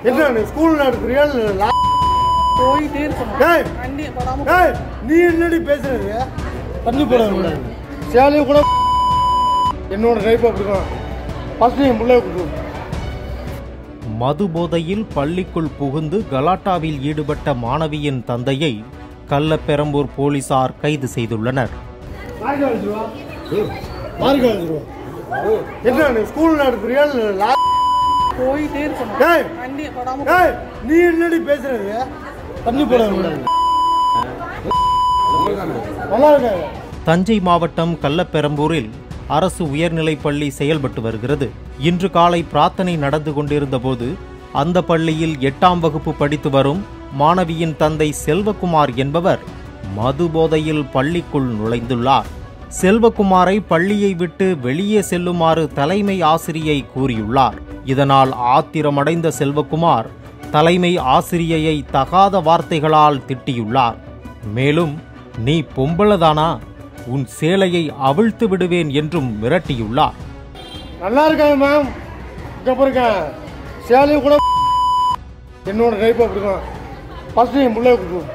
என்ன நீ ஸ்கூல் நடத்துறியா இல்ல லா- போயிட்டே இருக்கணும் ஏய் வண்டி தொடாம ஏய் நீ என்னடி பேசுறது தண்ணி போட கூடாது சேலையும் கூட என்னோட டைப் அப்படிதான் ஃபர்ஸ்ட் என் பிள்ளைய கொடுக்கும் மது போதையில் பள்ளிக்குள் புகுந்து கலாட்டாவில் ஈடுபட்ட மாணவியின் தந்தையை கள்ளப்பெரம்பூர் போலீசார் கைது செய்துள்ளனர் மார்க் அடிச்சிருவா மார்க் அடிச்சிருவா என்ன நீ ஸ்கூல் நடத்துறியா இல்ல லா- போயிட்டே இருக்கணும் ஏய் வண்டி தொடாம ஏய் நீ என்னடி பேசுறது தண்ணி போட கூடாது நல்லா இருக்காங்க தஞ்சை மாவட்டம் கள்ளப்பெரம்பூரில் அரசு உயர்நிலைப் பள்ளி செயல்பட்டு வருகிறது இன்று காலை பிரார்த்தனை நடந்து கொண்டிருந்தபோது அந்த பள்ளியில் எட்டாம் வகுப்பு படித்து வரும் மாணவியின் தந்தை செல்வகுமார் என்பவர் மது போதையில் பள்ளிக்குள் நுழைந்துள்ளார் செல்வகுமாரை பள்ளியை விட்டு வெளியே செல்லுமாறு தலைமை ஆசிரியை கூறியுள்ளார் இதனால் ஆத்திரமடைந்த செல்வகுமார் தலைமை ஆசிரியையை தகாத வார்த்தைகளால் திட்டியுள்ளார் மேலும் நீ பொம்பளதானா உன் சேலையை அவிழ்த்து விடுவேன் என்றும் மிரட்டியுள்ளார் நல்லா இருக்காங்க மேம் இங்க பாருங்க சேலையும் கூட என்னோட டைப் அப்படிதான் ஃபர்ஸ்ட் என் பிள்ளைய கொடுக்கும்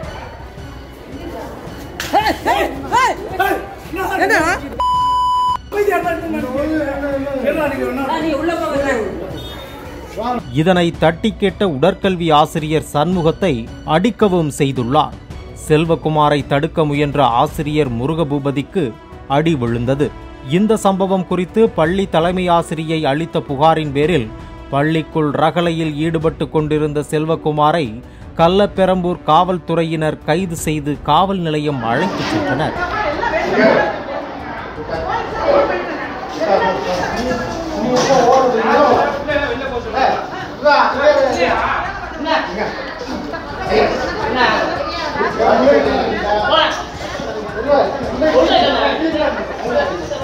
என்ன இதனை தட்டி கேட்ட உடற்கல்வி ஆசிரியர் சண்முகத்தை அடிக்கவும் செய்துள்ளார் செல்வகுமாரை தடுக்க முயன்ற ஆசிரியர் முருகபூபதிக்கு அடி விழுந்தது இந்த சம்பவம் குறித்து பள்ளி தலைமை ஆசிரியை அளித்த புகாரின் பேரில் பள்ளிக்குள் ரகளையில் ஈடுபட்டு கொண்டிருந்த செல்வகுமாரை கள்ளப்பெரம்பூர் காவல்துறையினர் கைது செய்து காவல் நிலையம் அழைத்துச் சென்றனர் என்ன